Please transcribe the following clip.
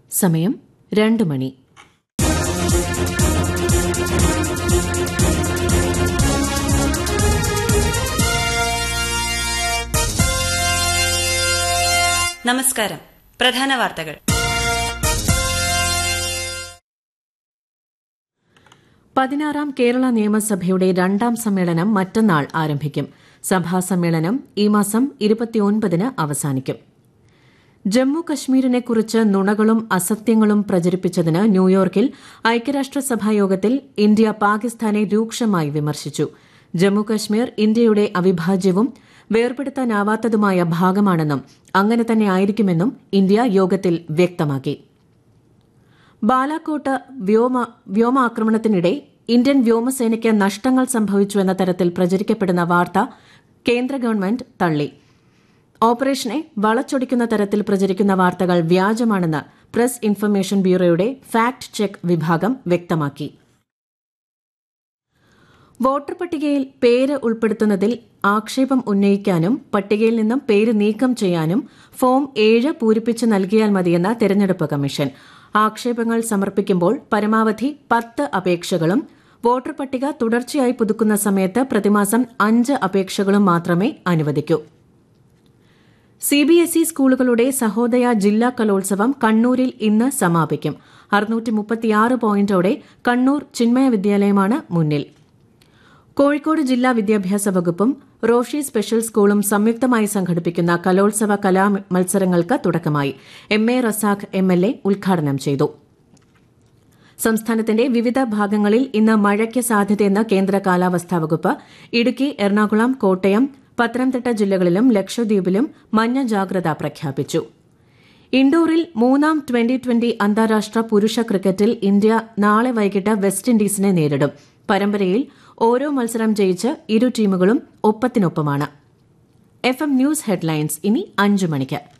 സമയം രണ്ട് മണി നമസ്കാരം പ്രധാന വാർത്തകൾ പതിനാറാം കേരള നിയമസഭയുടെ രണ്ടാം സമ്മേളനം മറ്റന്നാൾ ആരംഭിക്കും സഭാ സമ്മേളനം ഈ മാസം ഇരുപത്തിയൊൻപതിന് അവസാനിക്കും ജമ്മു കശ്മീരിനെക്കുറിച്ച് നുണകളും അസത്യങ്ങളും പ്രചരിപ്പിച്ചതിന് ന്യൂയോർക്കിൽ ഐക്യരാഷ്ട്രസഭാ യോഗത്തിൽ ഇന്ത്യ പാകിസ്ഥാനെ രൂക്ഷമായി വിമർശിച്ചു ജമ്മു കശ്മീർ ഇന്ത്യയുടെ അവിഭാജ്യവും വേർപെടുത്താനാവാത്തതുമായ ഭാഗമാണെന്നും അങ്ങനെ തന്നെ ആയിരിക്കുമെന്നും ഇന്ത്യ യോഗത്തിൽ വ്യക്തമാക്കി ബാലാക്കോട്ട് വ്യോമ വ്യോമാക്രമണത്തിനിടെ ഇന്ത്യൻ വ്യോമസേനയ്ക്ക് നഷ്ടങ്ങൾ സംഭവിച്ചുവെന്ന തരത്തിൽ പ്രചരിക്കപ്പെടുന്ന വാർത്ത കേന്ദ്ര ഗവൺമെന്റ് തള്ളി ഓപ്പറേഷനെ വളച്ചൊടിക്കുന്ന തരത്തിൽ പ്രചരിക്കുന്ന വാർത്തകൾ വ്യാജമാണെന്ന് പ്രസ് ഇൻഫർമേഷൻ ബ്യൂറോയുടെ ഫാക്ട് ചെക്ക് വിഭാഗം വ്യക്തമാക്കി വോട്ടർ പട്ടികയിൽ പേര് ഉൾപ്പെടുത്തുന്നതിൽ ആക്ഷേപം ഉന്നയിക്കാനും പട്ടികയിൽ നിന്നും പേര് നീക്കം ചെയ്യാനും ഫോം ഏഴ് പൂരിപ്പിച്ച് നൽകിയാൽ മതിയെന്ന തെരഞ്ഞെടുപ്പ് കമ്മീഷൻ ആക്ഷേപങ്ങൾ സമർപ്പിക്കുമ്പോൾ പരമാവധി പത്ത് അപേക്ഷകളും വോട്ടർ പട്ടിക തുടർച്ചയായി പുതുക്കുന്ന സമയത്ത് പ്രതിമാസം അഞ്ച് അപേക്ഷകളും മാത്രമേ അനുവദിക്കൂ സിബിഎസ്ഇ സ്കൂളുകളുടെ സഹോദയ ജില്ലാ കലോത്സവം കണ്ണൂരിൽ ഇന്ന് സമാപിക്കും അറുന്നൂറ്റി മുപ്പത്തിയാറ് പോയിന്റോടെ കണ്ണൂർ ചിന്മയ വിദ്യാലയമാണ് മുന്നിൽ കോഴിക്കോട് ജില്ലാ വിദ്യാഭ്യാസ വകുപ്പും റോഷി സ്പെഷ്യൽ സ്കൂളും സംയുക്തമായി സംഘടിപ്പിക്കുന്ന കലോത്സവ കലാ മത്സരങ്ങൾക്ക് തുടക്കമായി M A Razak M L A ഉദ്ഘാടനം ചെയ്തു സംസ്ഥാനത്തിന്റെ വിവിധ ഭാഗങ്ങളിൽ ഇന്ന് മഴയ്ക്ക് സാധ്യതയെന്ന് കേന്ദ്ര കാലാവസ്ഥാ വകുപ്പ് ഇടുക്കി എറണാകുളം കോട്ടയം പത്തനംതിട്ട ജില്ലകളിലും ലക്ഷദ്വീപിലും മഞ്ഞ ജാഗ്രത പ്രഖ്യാപിച്ചു ഇൻഡോറിൽ മൂന്നാം ട്വന്റി ട്വന്റി അന്താരാഷ്ട്ര പുരുഷ ക്രിക്കറ്റിൽ ഇന്ത്യ നാളെ വൈകിട്ട് വെസ്റ്റ് ഇൻഡീസിനെ നേരിടും പരമ്പരയിൽ ഓരോ മത്സരം ജയിച്ച് ഇരു ടീമുകളും ഒപ്പത്തിനൊപ്പമാണ് എഫ് എം ന്യൂസ് ഹെഡ്ലൈൻസ് ഇനി അഞ്ചു മണിക്ക്